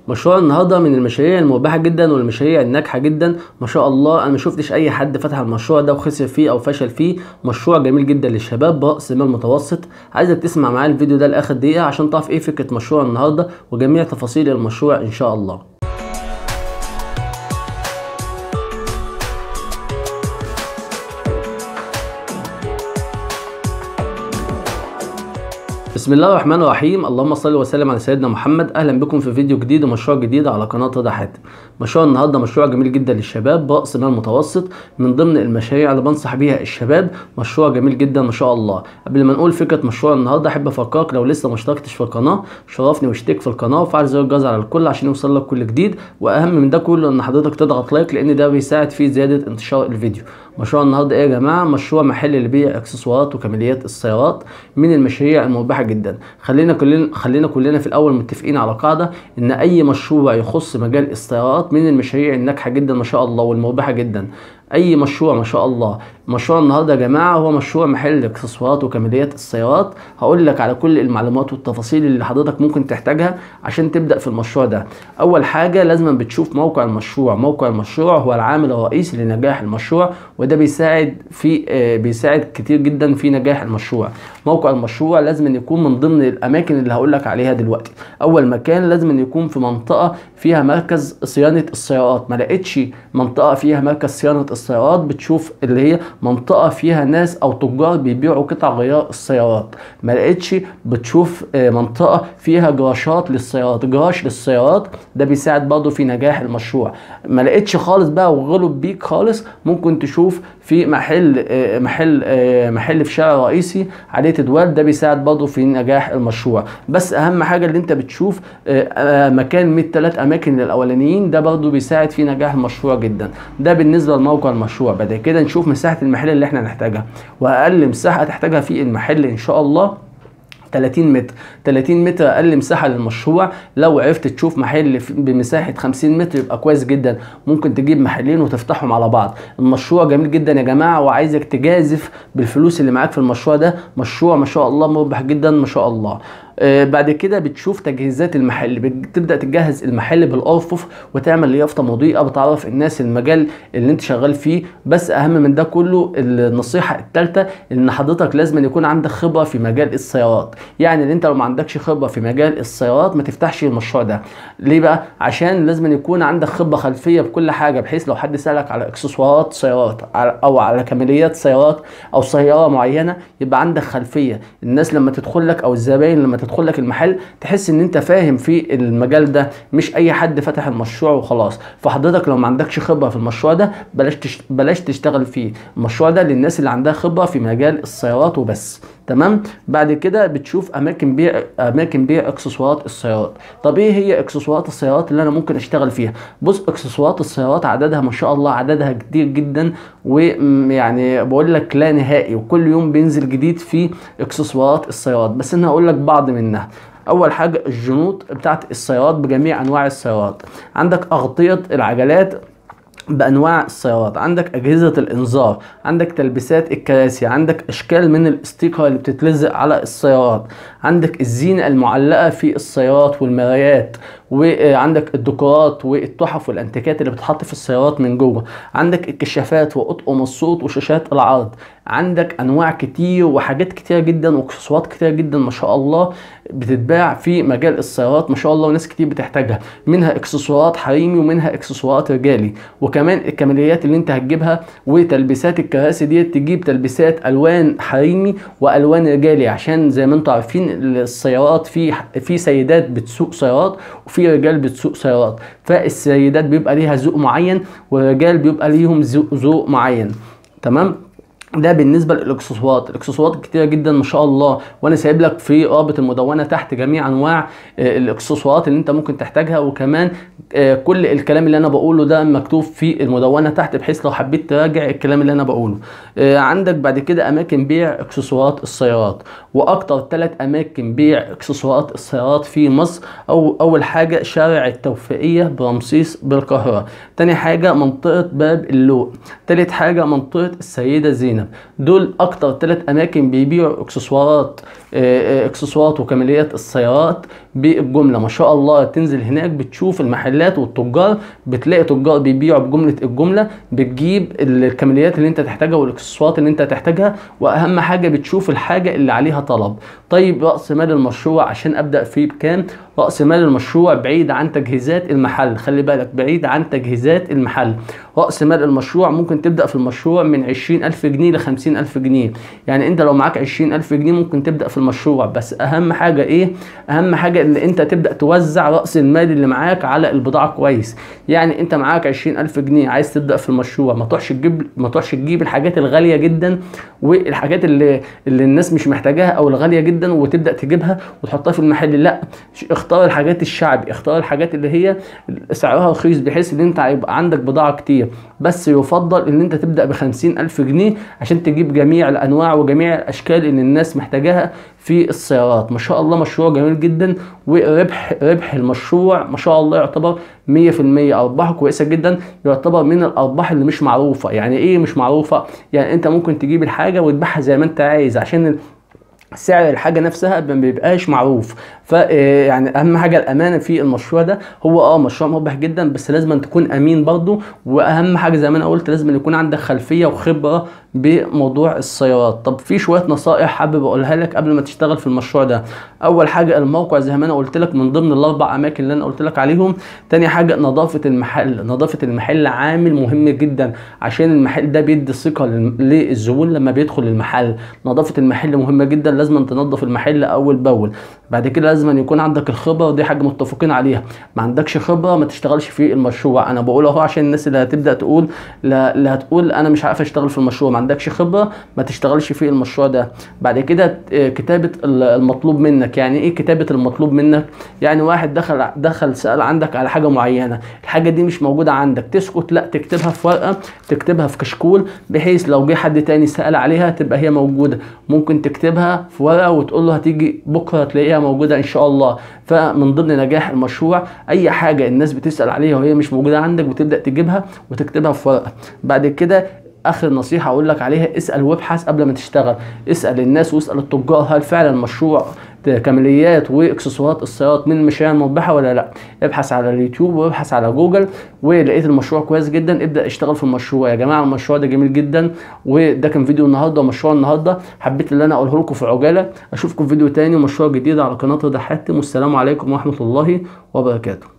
مشروع النهارده من المشاريع المربحه جدا والمشاريع الناجحه جدا ما شاء الله انا ما شفتش اي حد فتح المشروع ده وخسر فيه او فشل فيه مشروع جميل جدا للشباب براس مال متوسط عايزك تسمع معايا الفيديو ده لاخر دقيقه عشان تعرف ايه فكره مشروع النهارده وجميع تفاصيل المشروع ان شاء الله بسم الله الرحمن الرحيم اللهم صل وسلم على سيدنا محمد اهلا بكم في فيديو جديد ومشروع جديد على قناه رضا حاتم مشروع النهارده مشروع جميل جدا للشباب براس مال متوسط من ضمن المشاريع اللي بنصح بيها الشباب مشروع جميل جدا ما شاء الله قبل ما نقول فكره مشروع النهارده احب افكرك لو لسه ما اشتركتش في القناه شرفني واشترك في القناه وفعل زر الجرس على الكل عشان يوصل لك كل جديد واهم من ده كله ان حضرتك تضغط لايك لان ده بيساعد في زياده انتشار الفيديو مشروع النهارده ايه يا جماعه مشروع محل لبيع اكسسوارات وكماليات السيارات من المشاريع المربحه جدا خلينا كلنا خلينا كلنا في الاول متفقين على قاعده ان اي مشروع يخص مجال السيارات من المشاريع الناجحه جدا ما شاء الله والمربحه جدا اي مشروع ما شاء الله مشروع النهارده يا جماعه هو مشروع محل اكسسوارات وكماليات السيارات هقول لك على كل المعلومات والتفاصيل اللي حضرتك ممكن تحتاجها عشان تبدا في المشروع ده اول حاجه لازم بتشوف موقع المشروع موقع المشروع هو العامل الرئيسي لنجاح المشروع وده بيساعد في آه بيساعد كتير جدا في نجاح المشروع موقع المشروع لازم أن يكون من ضمن الاماكن اللي هقول لك عليها دلوقتي اول مكان لازم أن يكون في منطقه فيها مركز صيانه السيارات ما لقيتش منطقه فيها مركز صيانه السيارات بتشوف اللي هي منطقه فيها ناس او تجار بيبيعوا قطع غيار السيارات ما لقيتش بتشوف منطقه فيها جراشات للسيارات جراش للسيارات ده بيساعد برضه في نجاح المشروع ما لقيتش خالص بقى وغلب بيك خالص ممكن تشوف في محل محل محل في شارع رئيسي عليه تدوال ده بيساعد برضه في نجاح المشروع بس اهم حاجه اللي انت بتشوف مكان من الثلاث اماكن الاولانيين ده برضه بيساعد في نجاح المشروع جدا ده بالنسبه لموقع المشروع بعد كده نشوف مساحه المحل اللي احنا نحتاجها واقل مساحه هتحتاجها في المحل ان شاء الله 30 متر 30 متر اقل مساحه للمشروع لو عرفت تشوف محل بمساحه 50 متر يبقى كويس جدا ممكن تجيب محلين وتفتحهم على بعض المشروع جميل جدا يا جماعه وعايزك تجازف بالفلوس اللي معاك في المشروع ده مشروع ما شاء الله مربح جدا ما شاء الله آه بعد كده بتشوف تجهيزات المحل بتبدا تجهز المحل بالارفف وتعمل يافطه مضيئه بتعرف الناس المجال اللي انت شغال فيه بس اهم من ده كله النصيحه الثالثه ان حضرتك لازم يكون عندك خبره في مجال السيارات يعني ان انت لو ما عندكش خبره في مجال السيارات ما تفتحش المشروع ده ليه بقى عشان لازم يكون عندك خبره خلفيه بكل حاجه بحيث لو حد سالك على اكسسوارات سيارات او على كماليات سيارات او سياره معينه يبقى عندك خلفيه الناس لما تدخل لك او الزباين لما تدخل لك المحل تحس ان انت فاهم في المجال ده مش اي حد فتح المشروع وخلاص فحضرتك لو ما عندكش خبره في المشروع ده بلاش تش... بلاش تشتغل فيه المشروع ده للناس اللي عندها خبره في مجال السيارات وبس تمام بعد كده بتشوف اماكن بيع اماكن بيع اكسسوارات السيارات طب ايه هي اكسسوارات السيارات اللي انا ممكن اشتغل فيها بص اكسسوارات السيارات عددها ما شاء الله عددها كتير جدا ويعني بقول لك لا نهائي وكل يوم بينزل جديد في اكسسوارات السيارات بس انا هقول لك بعض منها اول حاجه الجنوط بتاعت السيارات بجميع انواع السيارات عندك اغطيه العجلات بانواع السيارات عندك اجهزه الانذار عندك تلبيسات الكراسي عندك اشكال من الاستيكر اللي بتتلزق على السيارات عندك الزينه المعلقه في السيارات والمرايات وعندك الديكورات والتحف والانتيكات اللي بتتحط في السيارات من جوه عندك الكشافات واطقم الصوت وشاشات العرض عندك انواع كتير وحاجات كتير جدا واكسسوارات كتير جدا ما شاء الله بتتباع في مجال السيارات ما شاء الله وناس كتير بتحتاجها منها اكسسوارات حريمي ومنها اكسسوارات رجالي وكمان الكماليات اللي انت هتجيبها وتلبيسات الكراسي ديت تجيب تلبيسات الوان حريمي والوان رجالي عشان زي ما انتم عارفين السيارات في في سيدات بتسوق سيارات وفي رجال بتسوق سيارات فالسيدات بيبقى ليها ذوق معين والرجال بيبقى ليهم ذوق معين تمام ده بالنسبه للاكسسوارات الاكسسوارات كتيره جدا ما شاء الله وانا سايب لك في رابط المدونه تحت جميع انواع الاكسسوارات اللي انت ممكن تحتاجها وكمان كل الكلام اللي انا بقوله ده مكتوب في المدونه تحت بحيث لو حبيت تراجع الكلام اللي انا بقوله عندك بعد كده اماكن بيع اكسسوارات السيارات واكتر ثلاث اماكن بيع اكسسوارات السيارات في مصر او اول حاجه شارع التوفيقيه برمسيس بالقاهره تاني حاجه منطقه باب اللوق تالت حاجه منطقه السيده زينب عنب دول اكتر ثلاث اماكن بيبيعوا اكسسوارات آه، آه، اكسسوارات وكماليات السيارات بالجمله ما شاء الله تنزل هناك بتشوف المحلات والتجار بتلاقي تجار بيبيعوا بجمله الجمله بتجيب الكماليات اللي انت تحتاجها والاكسسوارات اللي انت تحتاجها واهم حاجه بتشوف الحاجه اللي عليها طلب طيب راس مال المشروع عشان ابدا فيه بكام راس مال المشروع بعيد عن تجهيزات المحل خلي بالك بعيد عن تجهيزات المحل راس مال المشروع ممكن تبدا في المشروع من 20000 جنيه ل 50000 جنيه يعني انت لو معاك 20000 جنيه ممكن تبدا في المشروع بس اهم حاجه ايه اهم حاجه ان انت تبدا توزع راس المال اللي معاك على البضاعه كويس يعني انت معاك 20000 جنيه عايز تبدا في المشروع ما تروحش تجيب ما تروحش تجيب الحاجات الغاليه جدا والحاجات اللي اللي الناس مش محتاجاها او الغاليه جدا وتبدا تجيبها وتحطها في المحل لا اختار الحاجات الشعبي اختار الحاجات اللي هي سعرها رخيص بحيث ان انت هيبقى عندك بضاعه كتير بس يفضل ان انت تبدا ب ألف جنيه عشان تجيب جميع الانواع وجميع الاشكال اللي الناس محتاجاها في السيارات ما شاء الله مشروع جميل جدا وربح ربح المشروع ما شاء الله يعتبر 100% ارباحه كويسه جدا يعتبر من الارباح اللي مش معروفه يعني ايه مش معروفه يعني انت ممكن تجيب الحاجه وتبيعها زي ما انت عايز عشان سعر الحاجه نفسها ما بيبقاش معروف ف يعني اهم حاجه الامانه في المشروع ده هو اه مشروع مربح جدا بس لازم أن تكون امين برضه واهم حاجه زي ما انا قلت لازم يكون عندك خلفيه وخبره بموضوع السيارات طب في شويه نصائح حابب اقولها لك قبل ما تشتغل في المشروع ده اول حاجه الموقع زي ما انا قلت لك من ضمن الاربع اماكن اللي انا قلت لك عليهم تاني حاجه نظافه المحل نظافه المحل عامل مهم جدا عشان المحل ده بيدي ثقه للزبون لما بيدخل المحل نظافه المحل مهمه جدا لازم تنظف المحل اول باول بعد كده لازم أن يكون عندك الخبره ودي حاجه متفقين عليها ما عندكش خبره ما تشتغلش في المشروع انا بقول اهو عشان الناس اللي هتبدا تقول اللي هتقول انا مش عارف اشتغل في المشروع ما عندكش خبره ما تشتغلش في المشروع ده بعد كده كتابه المطلوب منك يعني ايه كتابه المطلوب منك يعني واحد دخل دخل سال عندك على حاجه معينه الحاجه دي مش موجوده عندك تسكت لا تكتبها في ورقه تكتبها في كشكول بحيث لو جه حد تاني سال عليها تبقى هي موجوده ممكن تكتبها في ورقه وتقول له هتيجي بكره تلاقيها موجوده ان شاء الله فمن ضمن نجاح المشروع اي حاجه الناس بتسال عليها وهي مش موجوده عندك بتبدا تجيبها وتكتبها في ورقه بعد كده اخر نصيحه اقول لك عليها اسال وابحث قبل ما تشتغل اسال الناس واسال التجار هل فعلا المشروع كماليات واكسسوارات السيارات من المشاريع المربحه ولا لا ابحث على اليوتيوب وابحث على جوجل ولقيت المشروع كويس جدا ابدا اشتغل في المشروع يا جماعه المشروع ده جميل جدا وده كان فيديو النهارده ومشروع النهارده حبيت ان انا اقوله لكم في عجاله اشوفكم في فيديو تاني ومشروع جديد على قناه رضا حاتم والسلام عليكم ورحمه الله وبركاته